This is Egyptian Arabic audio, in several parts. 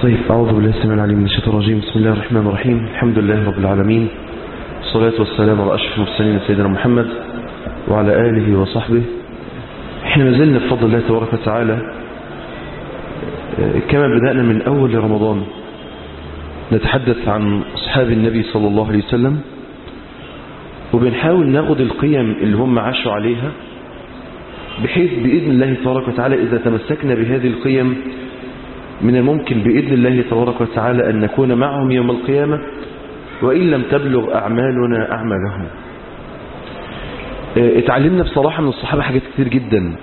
طيب أعوذ بالله السميع العليم من الشيطان الرجيم بسم الله الرحمن الرحيم الحمد لله رب العالمين الصلاة والسلام على أشرف المرسلين سيدنا محمد وعلى آله وصحبه احنا ما زلنا بفضل الله تبارك وتعالى كما بدأنا من أول رمضان نتحدث عن أصحاب النبي صلى الله عليه وسلم وبنحاول ناخد القيم اللي هم عاشوا عليها بحيث بإذن الله تبارك وتعالى إذا تمسكنا بهذه القيم من الممكن بإذن الله تبارك وتعالى أن نكون معهم يوم القيامة وإن لم تبلغ أعمالنا أعمالهم اتعلمنا بصراحة من الصحابة حاجات كتير جدا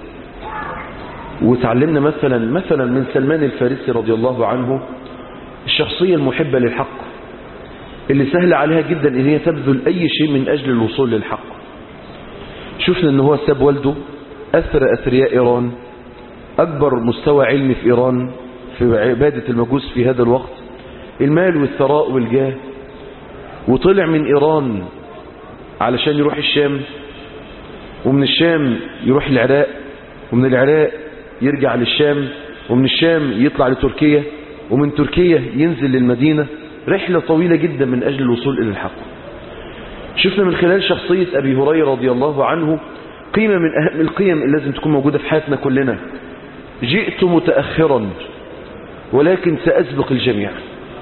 وتعلمنا مثلا مثلا من سلمان الفارسي رضي الله عنه الشخصية المحبة للحق اللي سهل عليها جدا ان هي تبذل اي شيء من اجل الوصول للحق شفنا ان هو ساب والده اثر اثرياء ايران اكبر مستوى علمي في ايران في عبادة المجوس في هذا الوقت المال والثراء والجاه وطلع من ايران علشان يروح الشام ومن الشام يروح العراق ومن العراق يرجع للشام ومن الشام يطلع لتركيا ومن تركيا ينزل للمدينة رحلة طويلة جدا من أجل الوصول إلى الحق شفنا من خلال شخصية أبي هريرة رضي الله عنه قيمة من أهم القيم اللي لازم تكون موجودة في حياتنا كلنا جئت متأخرا ولكن سأسبق الجميع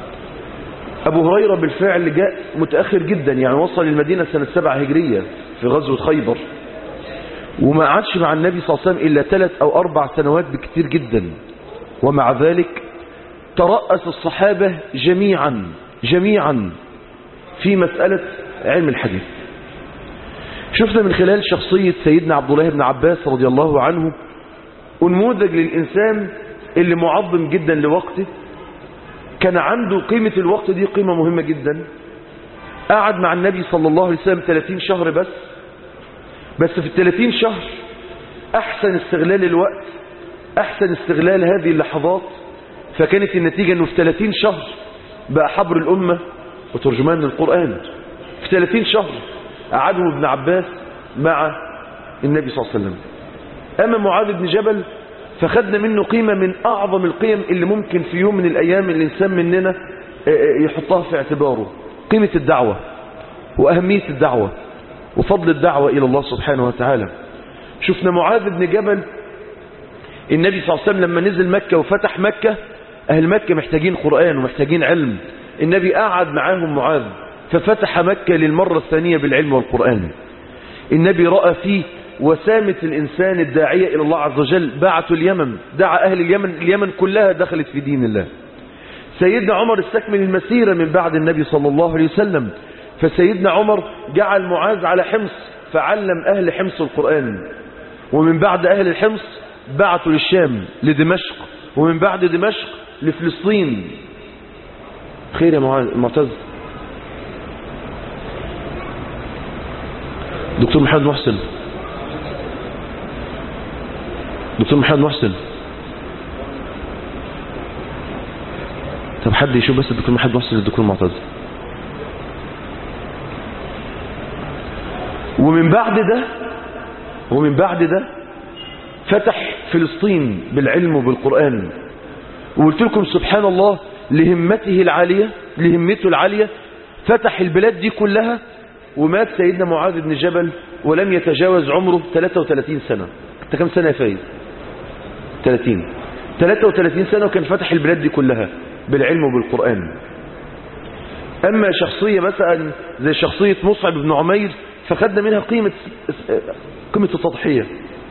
أبو هريرة بالفعل جاء متأخر جدا يعني وصل المدينة سنة سبعة هجرية في غزوة خيبر وما قعدش مع النبي صلى الله عليه وسلم إلا ثلاث أو أربع سنوات بكتير جدا ومع ذلك ترأس الصحابة جميعا جميعا في مسألة علم الحديث شفنا من خلال شخصية سيدنا عبد الله بن عباس رضي الله عنه نموذج للإنسان اللي معظم جدا لوقته كان عنده قيمة الوقت دي قيمة مهمة جدا قعد مع النبي صلى الله عليه وسلم 30 شهر بس بس في الثلاثين شهر أحسن استغلال الوقت أحسن استغلال هذه اللحظات فكانت النتيجة أنه في 30 شهر بقى حبر الأمة وترجمان القرآن في 30 شهر قعده ابن عباس مع النبي صلى الله عليه وسلم أما معاذ بن جبل فخدنا منه قيمة من أعظم القيم اللي ممكن في يوم من الأيام الإنسان مننا يحطها في اعتباره قيمة الدعوة وأهمية الدعوة وفضل الدعوة إلى الله سبحانه وتعالى شفنا معاذ بن جبل النبي صلى الله عليه وسلم لما نزل مكة وفتح مكة أهل مكة محتاجين قرآن ومحتاجين علم النبي قعد معاهم معاذ ففتح مكة للمرة الثانية بالعلم والقرآن النبي رأى فيه وسامة الإنسان الداعية إلى الله عز وجل بعثوا اليمن دعا أهل اليمن اليمن كلها دخلت في دين الله سيدنا عمر استكمل المسيرة من بعد النبي صلى الله عليه وسلم فسيدنا عمر جعل معاذ على حمص فعلم أهل حمص القرآن ومن بعد أهل الحمص بعثوا للشام لدمشق ومن بعد دمشق لفلسطين خير يا معتز دكتور محمد محسن دكتور محمد محسن طب حد يشوف بس الدكتور محمد محسن الدكتور معتز ومن بعد ده ومن بعد ده فتح فلسطين بالعلم وبالقرآن وقلت لكم سبحان الله لهمته العالية لهمته العالية فتح البلاد دي كلها ومات سيدنا معاذ بن جبل ولم يتجاوز عمره 33 سنة انت كم سنة يا فايز 30 33 سنة وكان فتح البلاد دي كلها بالعلم وبالقرآن أما شخصية مثلا زي شخصية مصعب بن عمير فخدنا منها قيمة قيمة التضحية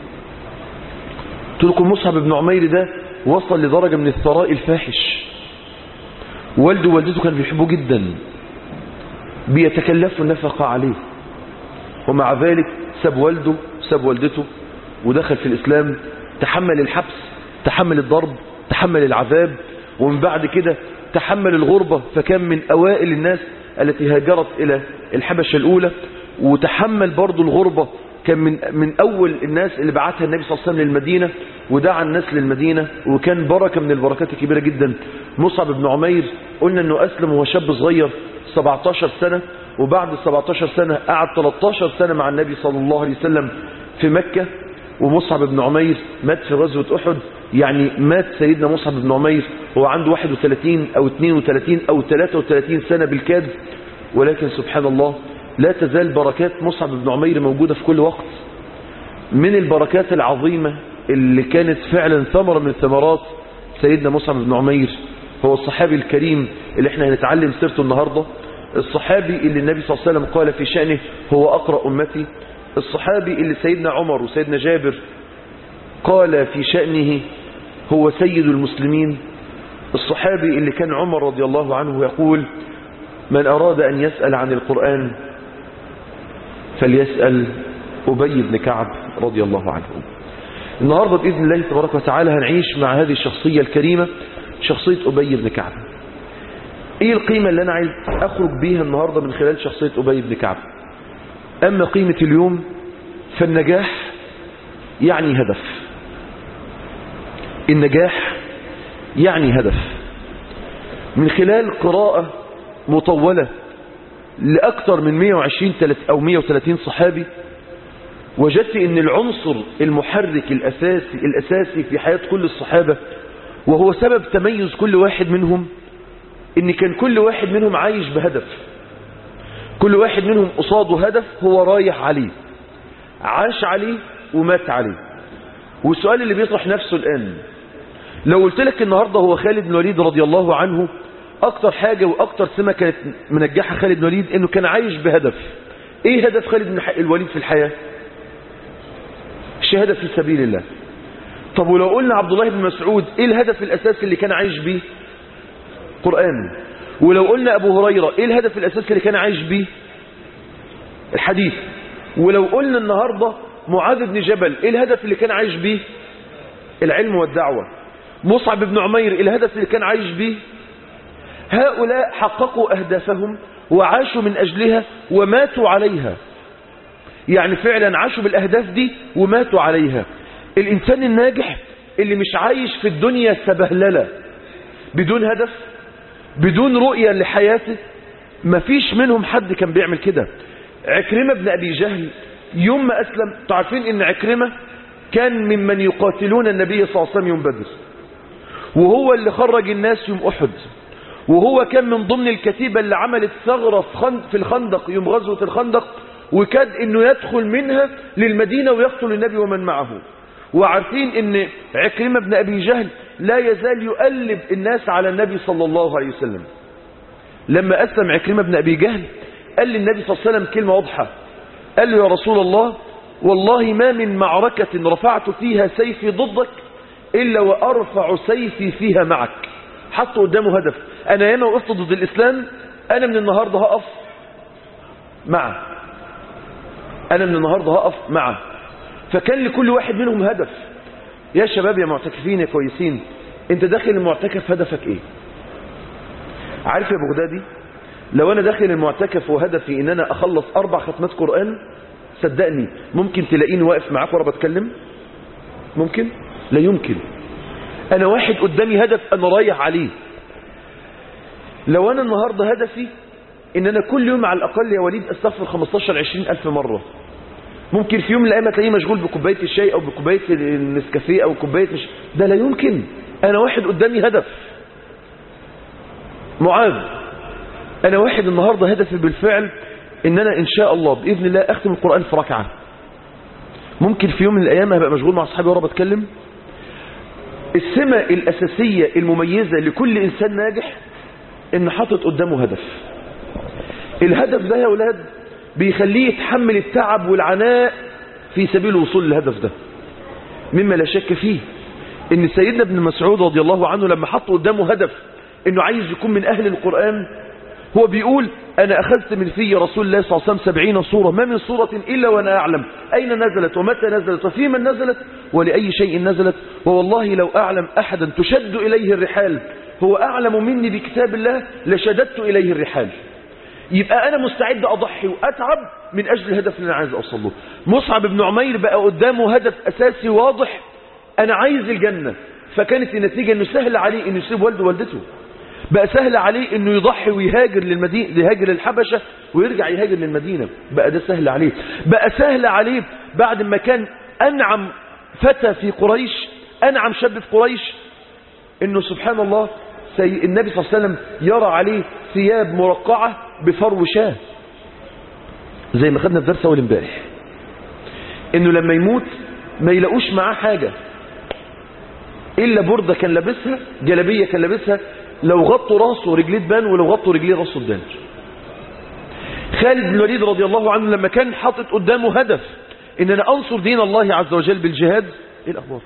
قلت لكم مصعب بن عمير ده وصل لدرجة من الثراء الفاحش والده ووالدته كانوا بيحبوه جدا بيتكلفوا النفقة عليه ومع ذلك ساب والده ساب والدته ودخل في الإسلام تحمل الحبس تحمل الضرب تحمل العذاب ومن بعد كده تحمل الغربة فكان من أوائل الناس التي هاجرت إلى الحبشة الأولى وتحمل برضو الغربة كان من من أول الناس اللي بعتها النبي صلى الله عليه وسلم للمدينة ودعا الناس للمدينة وكان بركة من البركات الكبيرة جدا مصعب بن عمير قلنا أنه أسلم وهو شاب صغير 17 سنة وبعد 17 سنة قعد 13 سنة مع النبي صلى الله عليه وسلم في مكة ومصعب بن عمير مات في غزوة أحد يعني مات سيدنا مصعب بن عمير هو عنده 31 أو 32 أو 33 سنة بالكاد ولكن سبحان الله لا تزال بركات مصعب بن عمير موجودة في كل وقت من البركات العظيمة اللي كانت فعلا ثمرة من ثمرات سيدنا مصعب بن عمير هو الصحابي الكريم اللي احنا هنتعلم سيرته النهاردة الصحابي اللي النبي صلى الله عليه وسلم قال في شأنه هو أقرأ أمتي الصحابي اللي سيدنا عمر وسيدنا جابر قال في شأنه هو سيد المسلمين الصحابي اللي كان عمر رضي الله عنه يقول من أراد أن يسأل عن القرآن فليسأل أبي بن كعب رضي الله عنه النهاردة بإذن الله تبارك وتعالى هنعيش مع هذه الشخصية الكريمة شخصية أبي بن كعب إيه القيمة اللي أنا عايز أخرج بيها النهاردة من خلال شخصية أبي بن كعب أما قيمة اليوم فالنجاح يعني هدف النجاح يعني هدف من خلال قراءة مطولة لأكثر من 120 أو 130 صحابي وجدت ان العنصر المحرك الأساسي, الأساسي في حياة كل الصحابة وهو سبب تميز كل واحد منهم ان كان كل واحد منهم عايش بهدف كل واحد منهم قصاده هدف هو رايح عليه عاش عليه ومات عليه والسؤال اللي بيطرح نفسه الآن لو قلت لك النهاردة هو خالد بن الوليد رضي الله عنه أكتر حاجة وأكتر سمة كانت منجحة خالد بن الوليد إنه كان عايش بهدف إيه هدف خالد بن الوليد في الحياة الشهادة في سبيل الله طب ولو قلنا عبد الله بن مسعود إيه الهدف الأساسي اللي كان عايش بيه قرآن ولو قلنا أبو هريرة إيه الهدف الأساسي اللي كان عايش بيه الحديث ولو قلنا النهاردة معاذ بن جبل إيه الهدف اللي كان عايش بيه العلم والدعوة مصعب بن عمير إيه الهدف اللي كان عايش بيه هؤلاء حققوا أهدافهم وعاشوا من أجلها وماتوا عليها يعني فعلا عاشوا بالأهداف دي وماتوا عليها الإنسان الناجح اللي مش عايش في الدنيا سبهللة بدون هدف بدون رؤية لحياته مفيش منهم حد كان بيعمل كده عكرمة بن أبي جهل يوم ما أسلم تعرفين إن عكرمة كان ممن يقاتلون النبي صلى الله عليه وسلم يوم بدر وهو اللي خرج الناس يوم أحد وهو كان من ضمن الكتيبة اللي عملت ثغرة في الخندق يوم غزوة الخندق وكاد انه يدخل منها للمدينة ويقتل النبي ومن معه وعارفين ان عكرمة بن ابي جهل لا يزال يؤلب الناس على النبي صلى الله عليه وسلم لما اسلم عكرمة بن ابي جهل قال للنبي صلى الله عليه وسلم كلمة واضحة قال له يا رسول الله والله ما من معركة رفعت فيها سيفي ضدك إلا وأرفع سيفي فيها معك حط قدامه هدف أنا ياما وقفت ضد الإسلام أنا من النهاردة هقف معه أنا من النهاردة هقف معه فكان لكل واحد منهم هدف يا شباب يا معتكفين يا كويسين انت داخل المعتكف هدفك ايه عارف يا بغدادي لو انا داخل المعتكف وهدفي ان انا اخلص اربع ختمات قرآن صدقني ممكن تلاقيني واقف معاك ورا بتكلم ممكن لا يمكن انا واحد قدامي هدف انا رايح عليه لو انا النهاردة هدفي ان انا كل يوم على الاقل يا وليد استغفر 15 20 الف مرة ممكن في يوم من الايام تلاقيه مشغول بكوبايه الشاي او بكوبايه النسكافيه او كوبايه مش ده لا يمكن انا واحد قدامي هدف معاذ انا واحد النهارده هدفي بالفعل ان انا ان شاء الله باذن الله اختم القران في ركعه ممكن في يوم من الايام هبقى مشغول مع اصحابي ورا بتكلم السمه الاساسيه المميزه لكل انسان ناجح ان حاطط قدامه هدف الهدف ده يا اولاد بيخليه يتحمل التعب والعناء في سبيل الوصول للهدف ده مما لا شك فيه ان سيدنا ابن مسعود رضي الله عنه لما حط قدامه هدف انه عايز يكون من اهل القرآن هو بيقول انا اخذت من في رسول الله صلى الله عليه وسلم سبعين صورة ما من صورة الا وانا اعلم اين نزلت ومتى نزلت وفي من نزلت ولأي شيء نزلت ووالله لو اعلم احدا تشد اليه الرحال هو اعلم مني بكتاب الله لشددت اليه الرحال يبقى انا مستعد اضحي واتعب من اجل الهدف اللي انا عايز اوصل له مصعب بن عمير بقى قدامه هدف اساسي واضح انا عايز الجنة فكانت النتيجة انه سهل عليه انه يسيب والده ووالدته بقى سهل عليه انه يضحي ويهاجر للمدينة يهاجر للحبشة ويرجع يهاجر للمدينة بقى ده سهل عليه بقى سهل عليه بعد ما كان انعم فتى في قريش أنعم شاب في قريش إنه سبحان الله سي النبي صلى الله عليه وسلم يرى عليه ثياب مرقعة بفرو شاه زي ما خدنا في درس أول امبارح إنه لما يموت ما يلاقوش معاه حاجة إلا بردة كان لابسها جلبية كان لابسها لو غطوا راسه ورجليه تبان ولو غطوا رجليه راسه تبان خالد بن الوليد رضي الله عنه لما كان حاطط قدامه هدف ان انا انصر دين الله عز وجل بالجهاد ايه الاخبار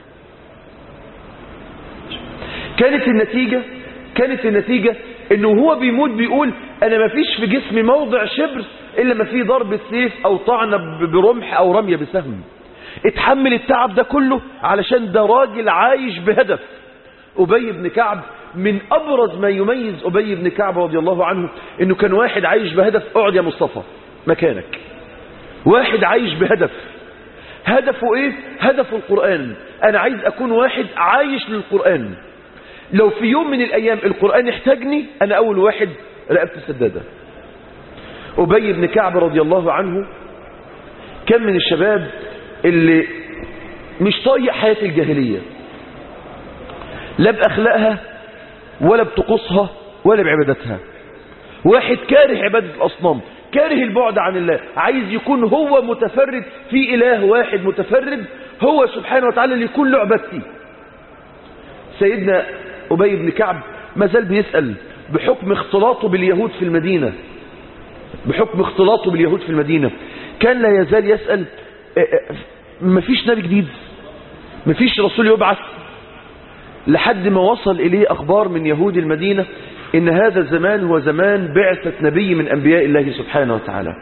كانت النتيجة كانت النتيجة انه هو بيموت بيقول انا ما فيش في جسمي موضع شبر الا ما فيه ضرب سيف او طعنة برمح او رمية بسهم اتحمل التعب ده كله علشان ده راجل عايش بهدف أبي بن كعب من أبرز ما يميز أبي بن كعب رضي الله عنه إنه كان واحد عايش بهدف اقعد يا مصطفى مكانك واحد عايش بهدف هدفه إيه؟ هدفه القرآن أنا عايز أكون واحد عايش للقرآن لو في يوم من الأيام القرآن احتاجني أنا أول واحد رقبت السدادة أبي بن كعب رضي الله عنه كان من الشباب اللي مش طايق حياة الجاهلية لا بأخلاقها ولا بطقوسها ولا بعبادتها واحد كاره عبادة الأصنام كاره البعد عن الله عايز يكون هو متفرد في إله واحد متفرد هو سبحانه وتعالى اللي يكون له عبادتي سيدنا أبي بن كعب ما زال بيسأل بحكم اختلاطه باليهود في المدينة بحكم اختلاطه باليهود في المدينة كان لا يزال يسأل مفيش نبي جديد مفيش رسول يبعث لحد ما وصل إليه أخبار من يهود المدينة إن هذا الزمان هو زمان بعثة نبي من أنبياء الله سبحانه وتعالى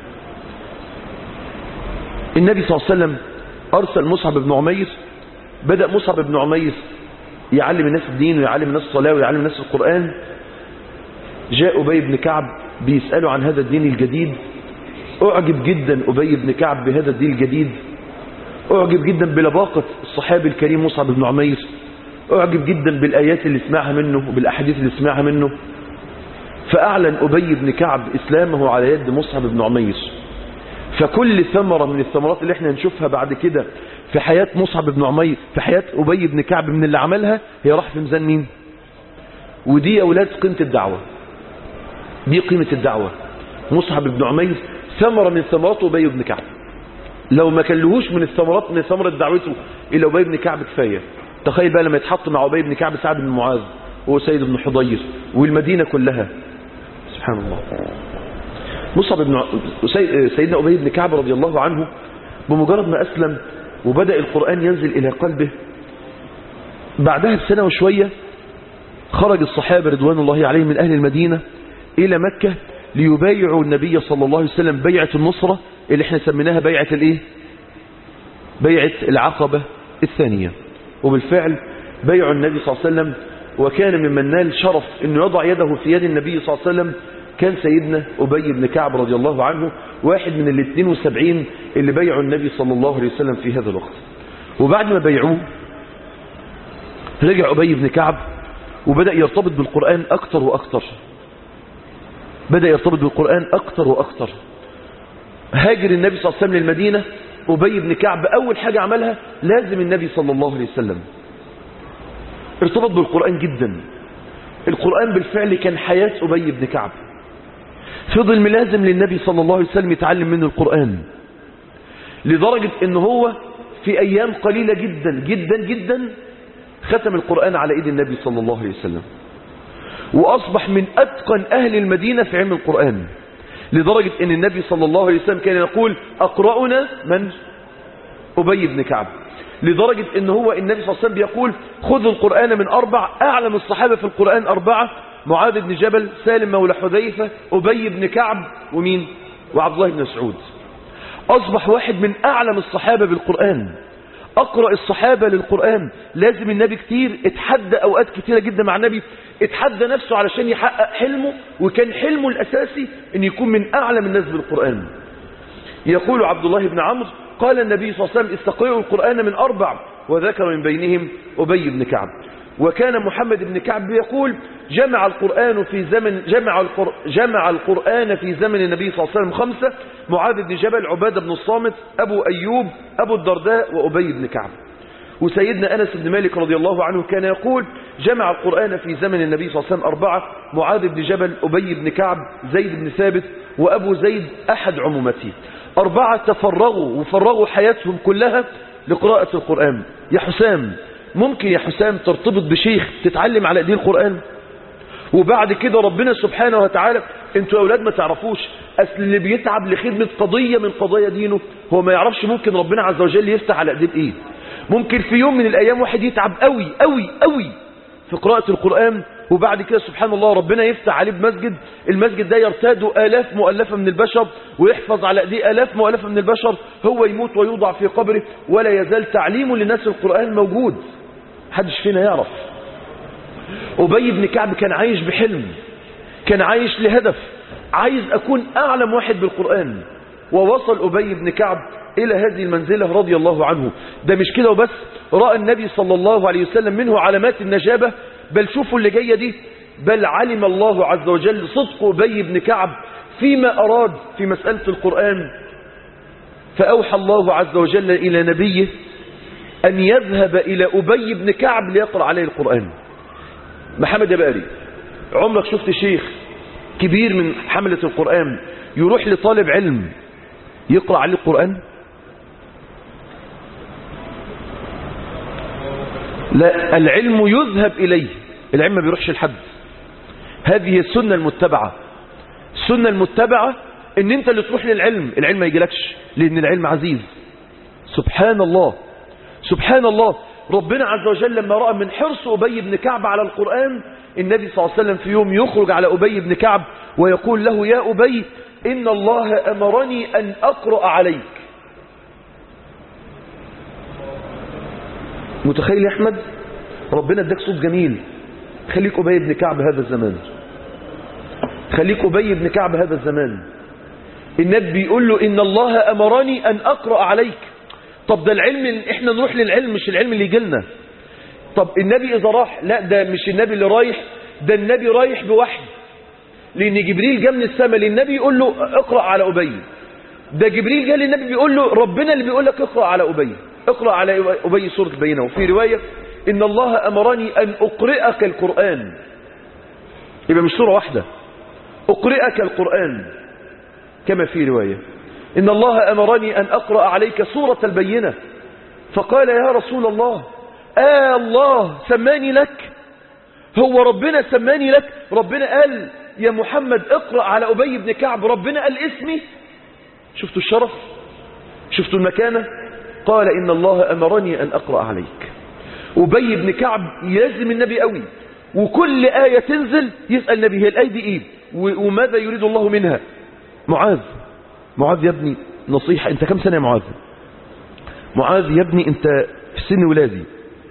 النبي صلى الله عليه وسلم أرسل مصعب بن عمير بدأ مصعب بن عمير يعلم الناس الدين ويعلم الناس الصلاة ويعلم الناس القرآن جاء أبي بن كعب بيسأله عن هذا الدين الجديد أعجب جدا أبي بن كعب بهذا الدين الجديد أعجب جدا بلباقة الصحابي الكريم مصعب بن عمير أعجب جدا بالآيات اللي سمعها منه وبالأحاديث اللي سمعها منه فأعلن أبي بن كعب إسلامه على يد مصعب بن عمير فكل ثمرة من الثمرات اللي احنا نشوفها بعد كده في حياة مصعب بن عمير في حياة أبي بن كعب من اللي عملها هي راح في ميزان مين ودي يا أولاد قيمة الدعوة دي قيمة الدعوة مصعب بن عمير ثمرة من ثمرات أبي بن كعب لو ما كلهوش من الثمرات من ثمرة دعوته إلى أبي بن كعب كفاية تخيل بقى لما يتحط مع أبي بن كعب سعد بن معاذ وسيد بن حضير والمدينة كلها سبحان الله مصعب بن سيدنا أبي بن كعب رضي الله عنه بمجرد ما أسلم وبدأ القرآن ينزل إلى قلبه بعدها بسنة وشوية خرج الصحابة رضوان الله عليهم من أهل المدينة إلى مكة ليبايعوا النبي صلى الله عليه وسلم بيعة النصرة اللي احنا سميناها بيعة الايه بيعة العقبة الثانية وبالفعل بيع النبي صلى الله عليه وسلم وكان ممن نال شرف انه يضع يده في يد النبي صلى الله عليه وسلم كان سيدنا أبي بن كعب رضي الله عنه واحد من ال 72 اللي بيعوا النبي صلى الله عليه وسلم في هذا الوقت وبعد ما بيعوه رجع أبي بن كعب وبدأ يرتبط بالقرآن أكتر وأكتر بدأ يرتبط بالقرآن أكتر وأكتر هاجر النبي صلى الله عليه وسلم للمدينة أبي بن كعب أول حاجة عملها لازم النبي صلى الله عليه وسلم ارتبط بالقرآن جدا القرآن بالفعل كان حياة أبي بن كعب فضل ملازم للنبي صلى الله عليه وسلم يتعلم منه القرآن لدرجة ان هو في أيام قليلة جدا جدا جدا ختم القرآن على إيد النبي صلى الله عليه وسلم وأصبح من أتقن أهل المدينة في علم القرآن لدرجة ان النبي صلى الله عليه وسلم كان يقول أقرأنا من أبي بن كعب لدرجة ان هو النبي صلى الله عليه وسلم بيقول خذوا القرآن من أربع أعلم الصحابة في القرآن أربعة معاذ بن جبل سالم مولى حذيفة أبي بن كعب ومين وعبد الله بن مسعود أصبح واحد من أعلم الصحابة بالقرآن أقرأ الصحابة للقرآن لازم النبي كتير اتحدى أوقات كتيرة جدا مع النبي اتحدى نفسه علشان يحقق حلمه وكان حلمه الأساسي أن يكون من أعلم الناس بالقرآن يقول عبد الله بن عمرو قال النبي صلى الله عليه وسلم استقرئوا القرآن من أربع وذكر من بينهم أبي بن كعب وكان محمد بن كعب يقول جمع القرآن في زمن جمع القر جمع القرآن في زمن النبي صلى الله عليه وسلم خمسة معاذ بن جبل عبادة بن الصامت أبو أيوب أبو الدرداء وأبي بن كعب وسيدنا أنس بن مالك رضي الله عنه كان يقول جمع القرآن في زمن النبي صلى الله عليه وسلم أربعة معاذ بن جبل أبي بن كعب زيد بن ثابت وأبو زيد أحد عمومته أربعة تفرغوا وفرغوا حياتهم كلها لقراءة القرآن يا حسام ممكن يا حسام ترتبط بشيخ تتعلم على ايديه القرآن وبعد كده ربنا سبحانه وتعالى انتوا يا اولاد ما تعرفوش اصل اللي بيتعب لخدمة قضية من قضايا دينه هو ما يعرفش ممكن ربنا عز وجل يفتح على ايديه ايه ممكن في يوم من الايام واحد يتعب قوي قوي قوي في قراءة القرآن وبعد كده سبحان الله ربنا يفتح عليه بمسجد المسجد ده يرتاد آلاف مؤلفة من البشر ويحفظ على ايديه آلاف مؤلفة من البشر هو يموت ويوضع في قبره ولا يزال تعليمه للناس القرآن موجود محدش فينا يعرف أبي بن كعب كان عايش بحلم كان عايش لهدف عايز أكون أعلم واحد بالقرآن ووصل أبي بن كعب إلى هذه المنزلة رضي الله عنه ده مش كده وبس رأى النبي صلى الله عليه وسلم منه علامات النجابة بل شوفوا اللي جاية دي بل علم الله عز وجل صدق أبي بن كعب فيما أراد في مسألة القرآن فأوحى الله عز وجل إلى نبيه أن يذهب إلى أبي بن كعب ليقرأ عليه القرآن محمد يا باري عمرك شفت شيخ كبير من حملة القرآن يروح لطالب علم يقرأ عليه القرآن لا العلم يذهب إليه العلم ما بيروحش لحد هذه السنة المتبعة السنة المتبعة ان انت اللي تروح للعلم العلم ما يجيلكش لان العلم عزيز سبحان الله سبحان الله ربنا عز وجل لما رأى من حرص أبي بن كعب على القرآن النبي صلى الله عليه وسلم في يوم يخرج على أبي بن كعب ويقول له يا أبي إن الله أمرني أن أقرأ عليك متخيل يا أحمد ربنا اداك صوت جميل خليك أبي بن كعب هذا الزمان خليك أبي بن كعب هذا الزمان النبي بيقول له إن الله أمرني أن أقرأ عليك طب ده العلم احنا نروح للعلم مش العلم اللي يجي لنا طب النبي إذا راح لا ده مش النبي اللي رايح ده النبي رايح بوحي لأن جبريل جاء من السماء للنبي يقول له اقرأ على أبي ده جبريل جاء للنبي بيقول له ربنا اللي بيقول لك اقرأ على أبي اقرأ على أبي سورة بينه وفي رواية إن الله أمرني أن أقرئك القرآن يبقى مش سورة واحدة أقرئك القرآن كما في رواية إن الله أمرني أن أقرأ عليك سورة البينة فقال يا رسول الله آه الله سماني لك هو ربنا سماني لك ربنا قال يا محمد اقرأ على أبي بن كعب ربنا قال اسمي شفتوا الشرف شفتوا المكانة قال إن الله أمرني أن أقرأ عليك أبي بن كعب يلزم النبي قوي وكل آية تنزل يسأل النبي هي الآية دي إيه وماذا يريد الله منها معاذ معاذ يا ابني نصيحة انت كم سنة يا معاذ معاذ يا ابني انت في سن ولادي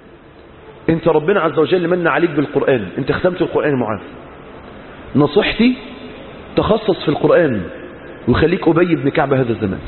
انت ربنا عز وجل من عليك بالقرآن انت ختمت القرآن يا معاذ نصيحتي تخصص في القرآن وخليك أبي بن كعب هذا الزمان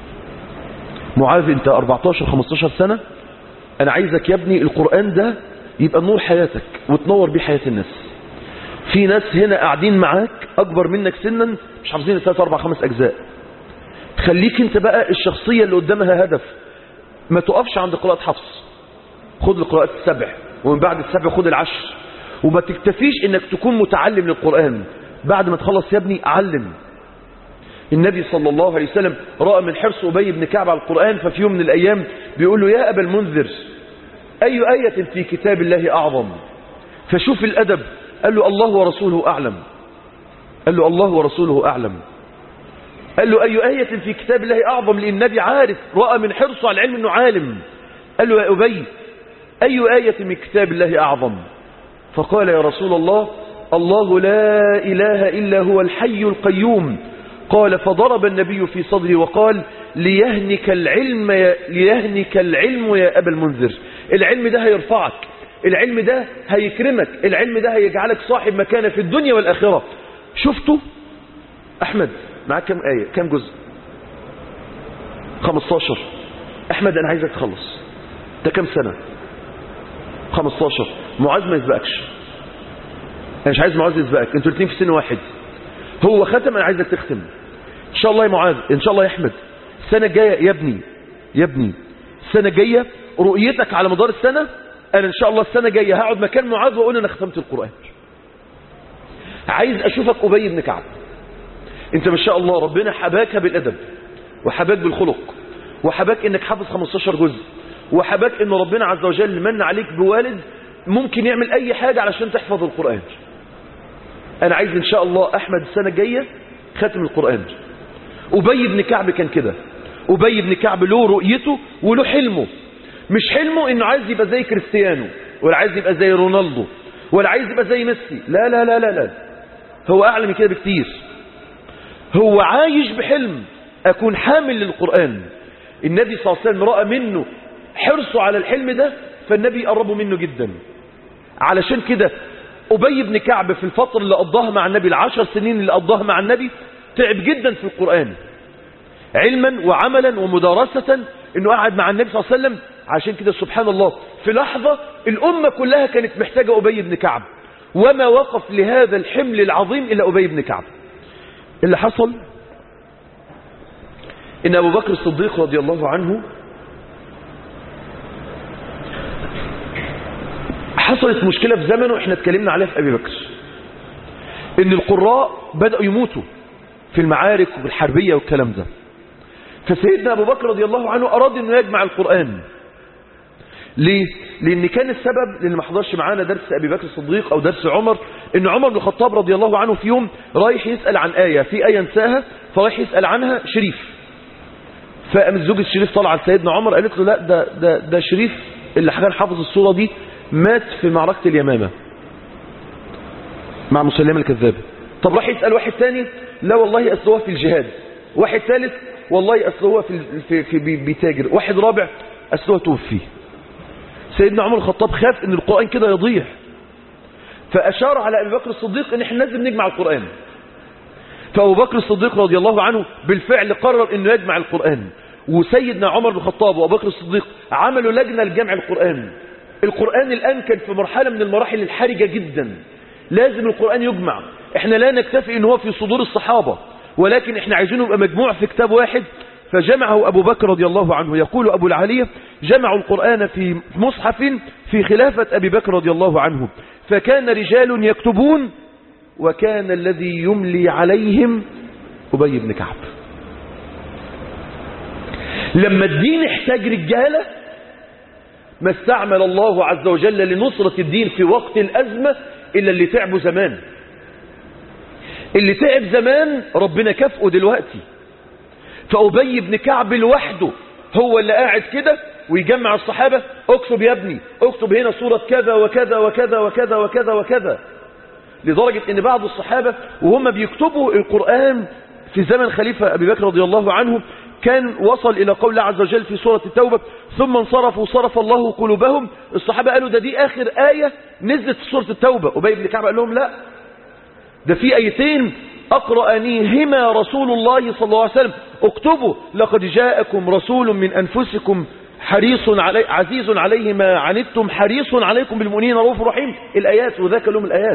معاذ انت 14-15 سنة انا عايزك يا ابني القرآن ده يبقى نور حياتك وتنور بيه حياة الناس في ناس هنا قاعدين معاك اكبر منك سنا مش حافظين الثلاث اربع خمس اجزاء خليك انت بقى الشخصية اللي قدامها هدف ما تقفش عند قراءة حفص خد القراءات السبع ومن بعد السبع خد العشر وما تكتفيش انك تكون متعلم للقرآن بعد ما تخلص يا ابني علم النبي صلى الله عليه وسلم رأى من حرص أبي بن كعب على القرآن ففي يوم من الأيام بيقول له يا أبا المنذر أي آية في كتاب الله أعظم فشوف الأدب قال له الله ورسوله أعلم قال له الله ورسوله أعلم قال له أي آية في كتاب الله أعظم لأن النبي عارف رأى من حرصه على العلم أنه عالم قال له يا أبي أي آية من كتاب الله أعظم فقال يا رسول الله الله لا إله إلا هو الحي القيوم قال فضرب النبي في صدري وقال ليهنك العلم يا ليهنك العلم يا أبا المنذر العلم ده هيرفعك العلم ده هيكرمك العلم ده هيجعلك صاحب مكانة في الدنيا والآخرة شفتوا أحمد معاك كم آية كم جزء 15 أحمد أنا عايزك تخلص ده كم سنة 15 معاذ ما يسبقكش أنا مش عايز معاذ يسبقك انتوا الاثنين في سن واحد هو ختم أنا عايزك تختم إن شاء الله يا معاذ إن شاء الله يا أحمد السنة الجاية يا ابني يا ابني السنة الجاية رؤيتك على مدار السنة أنا إن شاء الله السنة جاية هقعد مكان معاذ وأقول أنا ختمت القرآن عايز أشوفك أبي بن كعب أنت ما شاء الله ربنا حباك بالأدب وحباك بالخلق وحباك إنك حافظ 15 جزء وحباك إن ربنا عز وجل من عليك بوالد ممكن يعمل أي حاجة علشان تحفظ القرآن أنا عايز إن شاء الله أحمد السنة الجاية ختم القرآن أبي بن كعب كان كده أبي بن كعب له رؤيته وله حلمه مش حلمه إنه عايز يبقى زي كريستيانو ولا عايز يبقى زي رونالدو ولا عايز يبقى زي ميسي لا لا لا لا لا هو أعلى من كده بكتير هو عايش بحلم أكون حامل للقرآن النبي صلى الله عليه وسلم رأى منه حرصه على الحلم ده فالنبي قربه منه جدا علشان كده أبي بن كعب في الفترة اللي قضاها مع النبي العشر سنين اللي قضاها مع النبي تعب جدا في القرآن علما وعملا ومدارسة انه قعد مع النبي صلى الله عليه وسلم عشان كده سبحان الله في لحظة الأمة كلها كانت محتاجة أبي بن كعب وما وقف لهذا الحمل العظيم إلا أبي بن كعب اللي حصل إن أبو بكر الصديق رضي الله عنه حصلت مشكلة في زمنه احنا اتكلمنا عليها في أبي بكر ان القراء بدأوا يموتوا في المعارك والحربية والكلام ده فسيدنا أبو بكر رضي الله عنه أراد أنه يجمع القرآن ليه؟ لأن كان السبب لأن ما حضرش معانا درس أبي بكر الصديق أو درس عمر أن عمر بن الخطاب رضي الله عنه في يوم رايح يسأل عن آية في آية انساها فرايح يسأل عنها شريف فقام الزوج الشريف طلع على سيدنا عمر قالت له لا ده, ده, ده شريف اللي كان حافظ الصورة دي مات في معركة اليمامة مع مسلمة الكذابة طب راح يسأل واحد تاني لا والله أصل هو في الجهاد واحد ثالث والله أصل هو في, في, في بيتاجر واحد رابع أصل هو توفي سيدنا عمر الخطاب خاف ان القرآن كده يضيع فأشار على أبي بكر الصديق ان احنا لازم نجمع القرآن فأبو بكر الصديق رضي الله عنه بالفعل قرر انه يجمع القرآن وسيدنا عمر بن الخطاب وأبو بكر الصديق عملوا لجنة لجمع القرآن القرآن الآن كان في مرحلة من المراحل الحرجة جدا لازم القرآن يجمع احنا لا نكتفي ان هو في صدور الصحابة ولكن احنا عايزينه يبقى مجموع في كتاب واحد فجمعه أبو بكر رضي الله عنه يقول أبو العالية جمعوا القرآن في مصحف في خلافة أبي بكر رضي الله عنه فكان رجال يكتبون وكان الذي يملي عليهم أبي بن كعب لما الدين احتاج رجالة ما استعمل الله عز وجل لنصرة الدين في وقت الأزمة إلا اللي تعبوا زمان اللي تعب زمان ربنا كافئه دلوقتي فأبي بن كعب لوحده هو اللي قاعد كده ويجمع الصحابة اكتب يا ابني اكتب هنا صورة كذا وكذا وكذا وكذا وكذا وكذا لدرجة ان بعض الصحابة وهم بيكتبوا القرآن في زمن خليفة أبي بكر رضي الله عنه كان وصل إلى قول الله عز وجل في سورة التوبة ثم انصرفوا صرف الله قلوبهم الصحابة قالوا ده دي آخر آية نزلت في سورة التوبة أبي بن كعب قال لهم لا ده في آيتين أقرأنيهما رسول الله صلى الله عليه وسلم اكتبوا لقد جاءكم رسول من أنفسكم حريص علي عزيز عليه ما عنتم حريص عليكم بالمؤمنين رؤوف رحيم الآيات وذاك لهم الآيات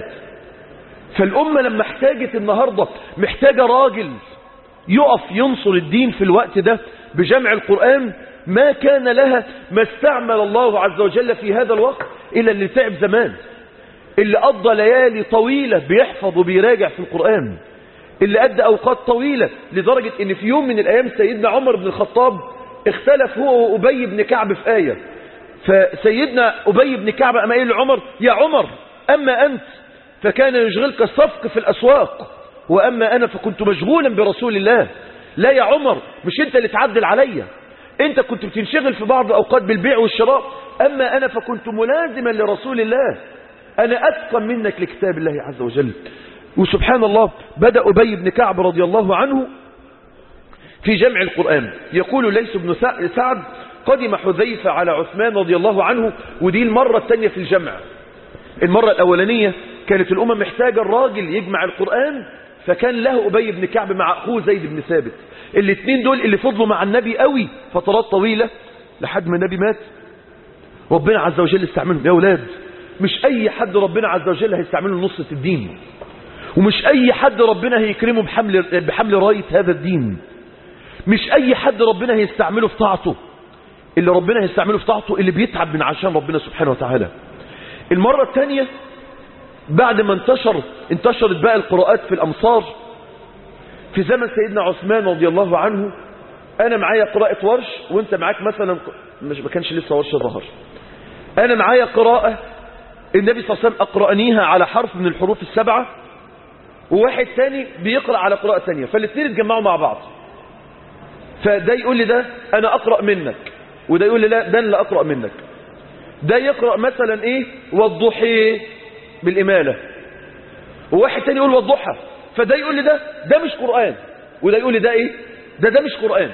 فالأمة لما احتاجت النهاردة محتاجة راجل يقف ينصر الدين في الوقت ده بجمع القرآن ما كان لها ما استعمل الله عز وجل في هذا الوقت إلا اللي تعب زمان اللي قضى ليالي طويلة بيحفظ وبيراجع في القرآن اللي أدى أوقات طويلة لدرجة ان في يوم من الأيام سيدنا عمر بن الخطاب اختلف هو وأبي بن كعب في آية فسيدنا أبي بن كعب أما قال لعمر يا عمر أما أنت فكان يشغلك الصفق في الأسواق وأما أنا فكنت مشغولا برسول الله لا يا عمر مش أنت اللي تعدل عليا أنت كنت بتنشغل في بعض أوقات بالبيع والشراء أما أنا فكنت ملازما لرسول الله أنا أتقن منك لكتاب الله عز وجل وسبحان الله بدأ أبي بن كعب رضي الله عنه في جمع القرآن يقول ليس بن سعد قدم حذيفة على عثمان رضي الله عنه ودي المرة الثانية في الجمع المرة الأولانية كانت الأمة محتاجة الراجل يجمع القرآن فكان له أبي بن كعب مع أخوه زيد بن ثابت الاثنين دول اللي فضلوا مع النبي قوي فترات طويلة لحد ما النبي مات ربنا عز وجل استعملهم يا أولاد مش أي حد ربنا عز وجل هيستعمله لنصرة الدين ومش أي حد ربنا هيكرمه بحمل, بحمل راية هذا الدين مش أي حد ربنا هيستعمله في طاعته اللي ربنا هيستعمله في طاعته اللي بيتعب من عشان ربنا سبحانه وتعالى المرة الثانية بعد ما انتشر انتشرت بقى القراءات في الأمصار في زمن سيدنا عثمان رضي الله عنه أنا معايا قراءة ورش وانت معاك مثلا مش ما كانش لسه ورش ظهر أنا معايا قراءة النبي صلى الله عليه وسلم أقرأنيها على حرف من الحروف السبعة وواحد تاني بيقرأ على قراءة تانية فالاثنين اتجمعوا مع بعض فده يقول لي ده أنا أقرأ منك وده يقول لي لا ده اللي أقرأ منك ده يقرأ مثلا إيه والضحي بالإمالة وواحد تاني يقول والضحى فده يقول لي ده ده مش قرآن وده يقول لي ده إيه ده ده مش قرآن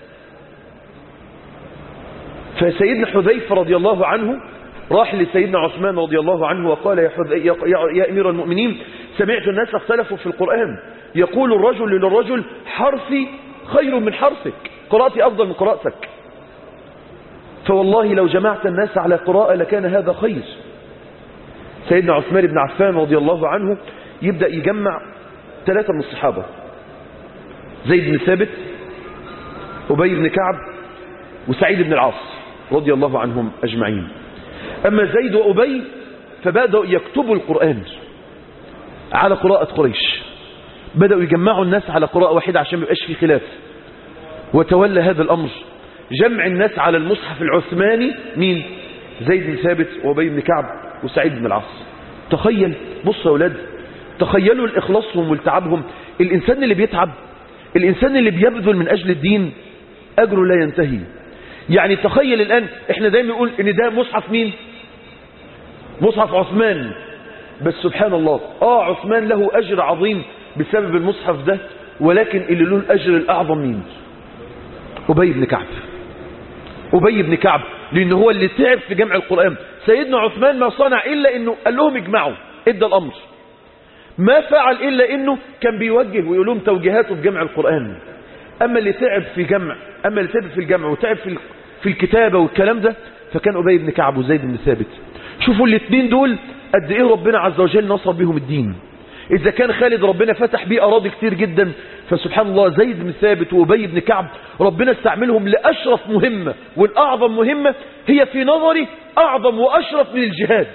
فسيدنا حذيفة رضي الله عنه راح لسيدنا عثمان رضي الله عنه وقال يا, حذي يا, يا أمير المؤمنين سمعت الناس اختلفوا في القرآن يقول الرجل للرجل حرفي خير من حرفك قراءتي أفضل من قراءتك فوالله لو جمعت الناس على قراءة لكان هذا خير سيدنا عثمان بن عفان رضي الله عنه يبدأ يجمع ثلاثة من الصحابة زيد بن ثابت أبي بن كعب وسعيد بن العاص رضي الله عنهم أجمعين أما زيد وأبي فبدأوا يكتبوا القرآن على قراءة قريش بدأوا يجمعوا الناس على قراءة واحدة عشان ما يبقاش في خلاف وتولى هذا الأمر جمع الناس على المصحف العثماني مين زيد بن ثابت وأبي بن كعب وسعيد بن العاص تخيل بصوا يا أولاد تخيلوا الإخلاصهم والتعبهم الإنسان اللي بيتعب الإنسان اللي بيبذل من أجل الدين أجره لا ينتهي يعني تخيل الآن احنا دايما نقول ان ده مصحف مين مصحف عثمان بس سبحان الله اه عثمان له أجر عظيم بسبب المصحف ده ولكن اللي له الأجر الأعظم مين أبي بن كعب أبي بن كعب لأن هو اللي تعب في جمع القرآن سيدنا عثمان ما صنع إلا أنه قال لهم اجمعوا ادى الأمر ما فعل إلا أنه كان بيوجه ويقول لهم توجيهاته في جمع القرآن أما اللي تعب في جمع أما اللي تعب في الجمع وتعب في في الكتابة والكلام ده فكان أبي بن كعب وزيد بن ثابت شوفوا الاثنين دول قد إيه ربنا عز وجل نصر بهم الدين إذا كان خالد ربنا فتح بيه أراضي كتير جدا فسبحان الله زيد بن ثابت وأبي بن كعب ربنا استعملهم لأشرف مهمة والأعظم مهمة هي في نظري أعظم وأشرف من الجهاد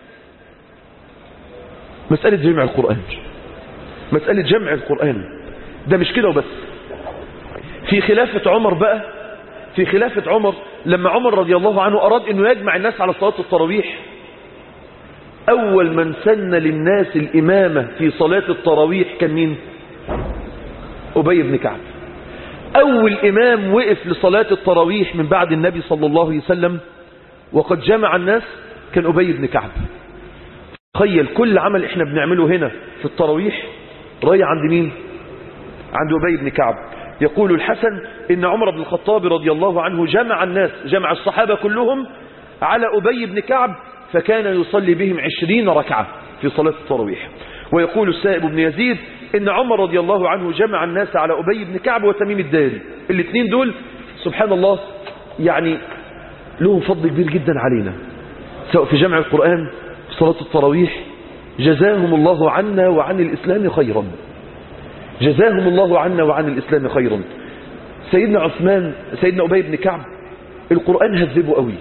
مسألة جمع القرآن مسألة جمع القرآن ده مش كده وبس في خلافة عمر بقى في خلافة عمر لما عمر رضي الله عنه أراد أنه يجمع الناس على صلاة التراويح أول من سن للناس الإمامة في صلاة التراويح كان مين أبي بن كعب أول إمام وقف لصلاة التراويح من بعد النبي صلى الله عليه وسلم وقد جمع الناس كان أبي بن كعب تخيل كل عمل احنا بنعمله هنا في التراويح رايح عند مين عند أبي بن كعب يقول الحسن إن عمر بن الخطاب رضي الله عنه جمع الناس جمع الصحابة كلهم على أبي بن كعب فكان يصلي بهم عشرين ركعة في صلاة التراويح ويقول السائب بن يزيد إن عمر رضي الله عنه جمع الناس على أبي بن كعب وتميم الداري الاثنين دول سبحان الله يعني لهم فضل كبير جدا علينا سواء في جمع القرآن في صلاة التراويح جزاهم الله عنا وعن الإسلام خيرا جزاهم الله عنا وعن الإسلام خيرا سيدنا عثمان سيدنا أبي بن كعب القرآن هذبه قوي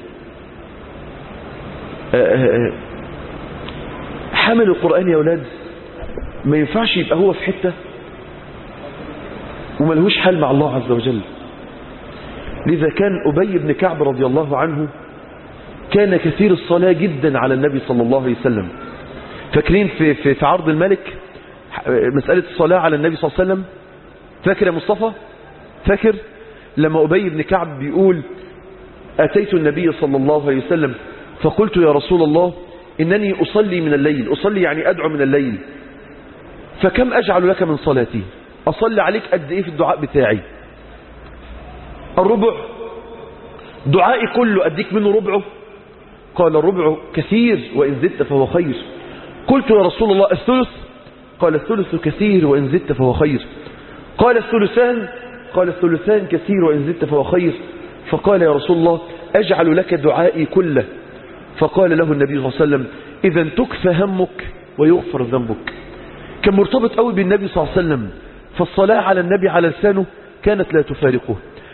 حمل القرآن يا أولاد ما ينفعش يبقى هو في حتة وملهوش حال مع الله عز وجل لذا كان أبي بن كعب رضي الله عنه كان كثير الصلاة جدا على النبي صلى الله عليه وسلم فاكرين في, في, في عرض الملك مسألة الصلاة على النبي صلى الله عليه وسلم فاكر يا مصطفى فاكر لما أبي بن كعب بيقول أتيت النبي صلى الله عليه وسلم فقلت يا رسول الله إنني أصلي من الليل أصلي يعني أدعو من الليل فكم أجعل لك من صلاتي أصلي عليك قد إيه في الدعاء بتاعي الربع دعائي كله أديك منه ربعه قال الربع كثير وإن زدت فهو خير قلت يا رسول الله الثلث قال الثلث كثير وإن زدت فهو خير قال الثلثان قال الثلثان كثير وإن زدت فهو خير فقال يا رسول الله أجعل لك دعائي كله فقال له النبي صلى الله عليه وسلم إذا تكفى همك ويغفر ذنبك كان مرتبط قوي بالنبي صلى الله عليه وسلم فالصلاة على النبي على لسانه كانت لا تفارقه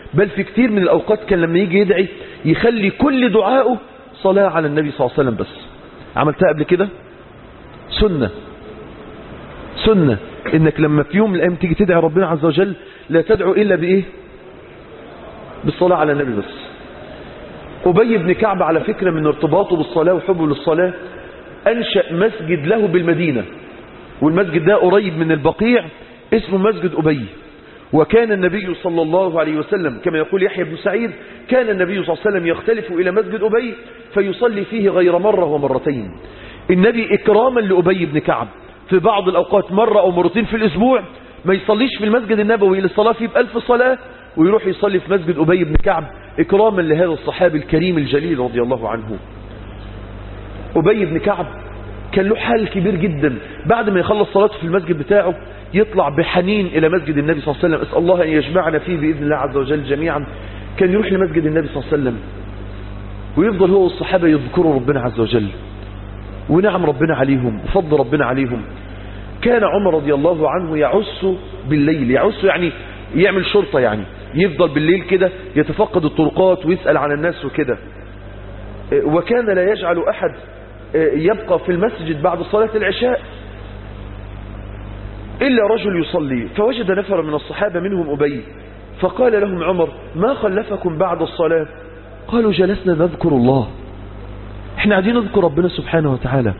بل في كتير من الأوقات كان لما يجي يدعي يخلي كل دعائه صلاة على النبي صلى الله عليه وسلم بس عملتها قبل كده سنة سنة انك لما في يوم من الايام تيجي تدعي ربنا عز وجل لا تدعو الا بايه بالصلاة على النبي بس أبي بن كعب على فكرة من ارتباطه بالصلاة وحبه للصلاة أنشأ مسجد له بالمدينة والمسجد ده قريب من البقيع اسمه مسجد أبي وكان النبي صلى الله عليه وسلم كما يقول يحيى بن سعيد كان النبي صلى الله عليه وسلم يختلف إلى مسجد أبي فيصلي فيه غير مرة ومرتين النبي إكراما لأبي بن كعب في بعض الأوقات مرة أو مرتين في الأسبوع ما يصليش في المسجد النبوي للصلاة فيه بألف صلاة ويروح يصلي في مسجد أبي بن كعب إكراما لهذا الصحابي الكريم الجليل رضي الله عنه أبي بن كعب كان له حال كبير جدا بعد ما يخلص صلاته في المسجد بتاعه يطلع بحنين إلى مسجد النبي صلى الله عليه وسلم أسأل الله أن يجمعنا فيه بإذن الله عز وجل جميعا كان يروح لمسجد النبي صلى الله عليه وسلم ويفضل هو والصحابة يذكروا ربنا عز وجل ونعم ربنا عليهم وفضل ربنا عليهم كان عمر رضي الله عنه يعس بالليل يعس يعني يعمل شرطة يعني يفضل بالليل كده يتفقد الطرقات ويسأل عن الناس وكده وكان لا يجعل أحد يبقى في المسجد بعد صلاة العشاء إلا رجل يصلي فوجد نفر من الصحابة منهم أبي فقال لهم عمر ما خلفكم بعد الصلاة قالوا جلسنا نذكر الله احنا قاعدين نذكر ربنا سبحانه وتعالى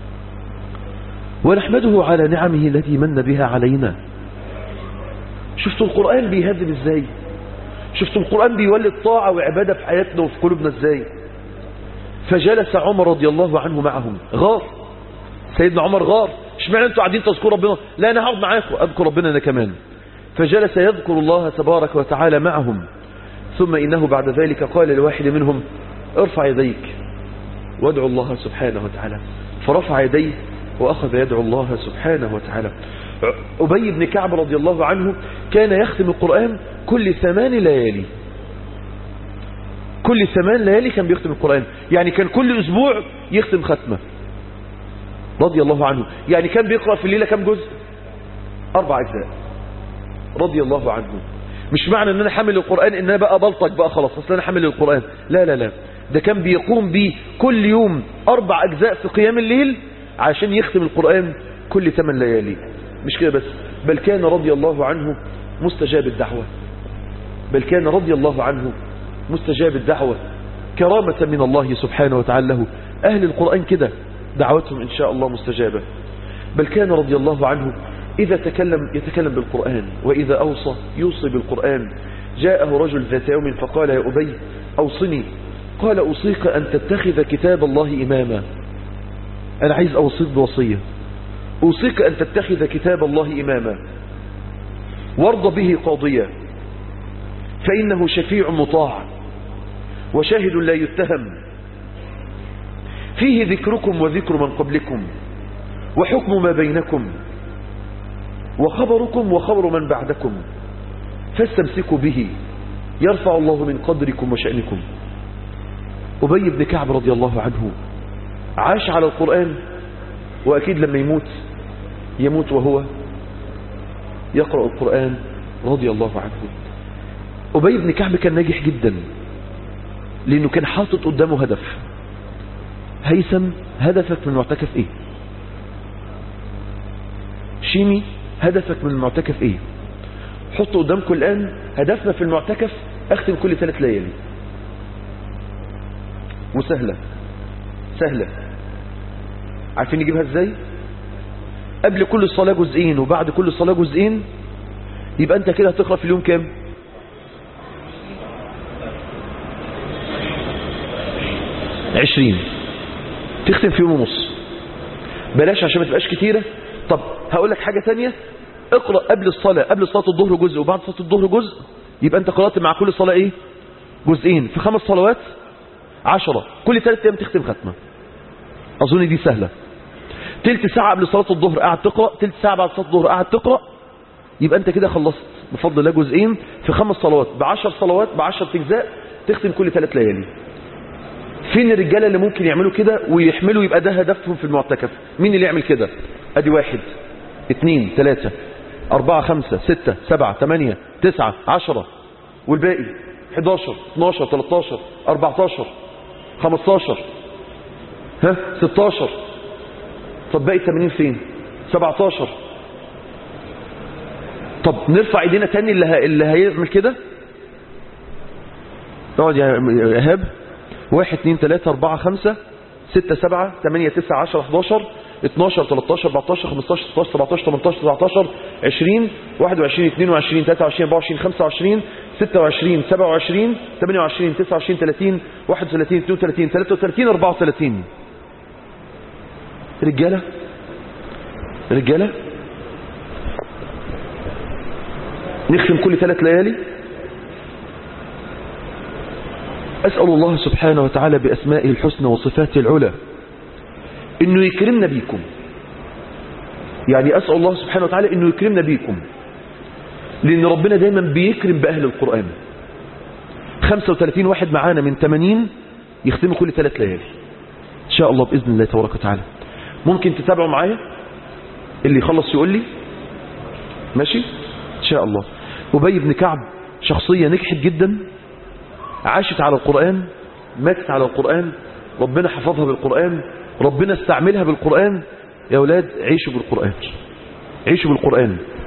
ونحمده على نعمه التي من بها علينا شفتوا القرآن بيهذب ازاي شفتوا القرآن بيولد طاعة وعبادة في حياتنا وفي قلوبنا ازاي فجلس عمر رضي الله عنه معهم غار سيدنا عمر غار اشمعنى انتوا قاعدين تذكروا ربنا لا انا هقعد معاكم اذكر ربنا انا كمان فجلس يذكر الله تبارك وتعالى معهم ثم انه بعد ذلك قال لواحد منهم ارفع يديك وادعو الله سبحانه وتعالى فرفع يديه واخذ يدعو الله سبحانه وتعالى أبي بن كعب رضي الله عنه كان يختم القرآن كل ثمان ليالي كل ثمان ليالي كان بيختم القرآن يعني كان كل أسبوع يختم ختمة رضي الله عنه يعني كان بيقرأ في الليلة كم جزء أربع أجزاء رضي الله عنه مش معنى ان انا حامل القرآن ان انا بقى بلطج بقى خلاص اصلا انا حامل القرآن لا لا لا ده كان بيقوم بيه كل يوم اربع اجزاء في قيام الليل عشان يختم القرآن كل ثمان ليالي مش كده بس بل كان رضي الله عنه مستجاب الدعوة بل كان رضي الله عنه مستجاب الدعوة كرامة من الله سبحانه وتعالى له أهل القرآن كده دعوتهم إن شاء الله مستجابة بل كان رضي الله عنه إذا تكلم يتكلم بالقرآن وإذا أوصى يوصي بالقرآن جاءه رجل ذات يوم فقال يا أبي أوصني قال أوصيك أن تتخذ كتاب الله إماما أنا عايز أوصيك بوصية أوصيك أن تتخذ كتاب الله إماما وارض به قاضيا فإنه شفيع مطاع وشاهد لا يتهم فيه ذكركم وذكر من قبلكم وحكم ما بينكم وخبركم وخبر من بعدكم فاستمسكوا به يرفع الله من قدركم وشأنكم أبي بن كعب رضي الله عنه عاش على القرآن وأكيد لما يموت يموت وهو يقرأ القرآن رضي الله عنه أبي بن كعب كان ناجح جدا لأنه كان حاطط قدامه هدف هيثم هدفك من المعتكف ايه شيمي هدفك من المعتكف ايه حط قدامكم الآن هدفنا في المعتكف اختم كل ثلاث ليالي وسهلة سهلة عارفين نجيبها ازاي قبل كل صلاة جزئين وبعد كل صلاة جزئين يبقى انت كده هتقرأ في اليوم كام عشرين تختم في يوم ونص بلاش عشان ما تبقاش كتيرة طب هقول لك حاجة تانية اقرأ قبل الصلاة قبل صلاة الظهر جزء وبعد صلاة الظهر جزء يبقى انت قرأت مع كل صلاة ايه جزئين في خمس صلوات عشرة كل ثلاث ايام تختم ختمة اظن دي سهلة تلت ساعة قبل صلاة الظهر قاعد تقرأ تلت ساعة بعد صلاة الظهر قاعد تقرأ يبقى انت كده خلصت بفضل الله جزئين في خمس صلوات بعشر صلوات بعشر اجزاء تختم كل ثلاث ليالي فين الرجالة اللي ممكن يعملوا كده ويحملوا يبقى ده هدفهم في المعتكف مين اللي يعمل كده ادي واحد اتنين تلاتة اربعة خمسة ستة سبعة تمانية تسعة عشرة والباقي 11 12 13 14 15 ها 16 طب باقي 80 فين 17 طب نرفع ايدينا تاني اللي, ه... اللي هيعمل كده اقعد يا ايهاب 1 2 3 4 5 6 7 8 9 10 11 12 13 14 15 16 17 18 19 20 21 22 23 24 25 26 27 28 29 30 31 32 33 34 رجالة رجالة نختم كل ثلاث ليالي أسأل الله سبحانه وتعالى بأسمائه الحسنى وصفاته العلى إنه يكرمنا بيكم يعني أسأل الله سبحانه وتعالى إنه يكرمنا بيكم لأن ربنا دايما بيكرم بأهل القرآن 35 واحد معانا من 80 يختموا كل ثلاث ليالي إن شاء الله بإذن الله تبارك وتعالى ممكن تتابعوا معايا اللي يخلص يقول لي ماشي إن شاء الله أبي بن كعب شخصية نجحت جدا عاشت على القرآن ماتت على القرآن ربنا حفظها بالقرآن ربنا استعملها بالقرآن يا أولاد عيشوا بالقرآن عيشوا بالقرآن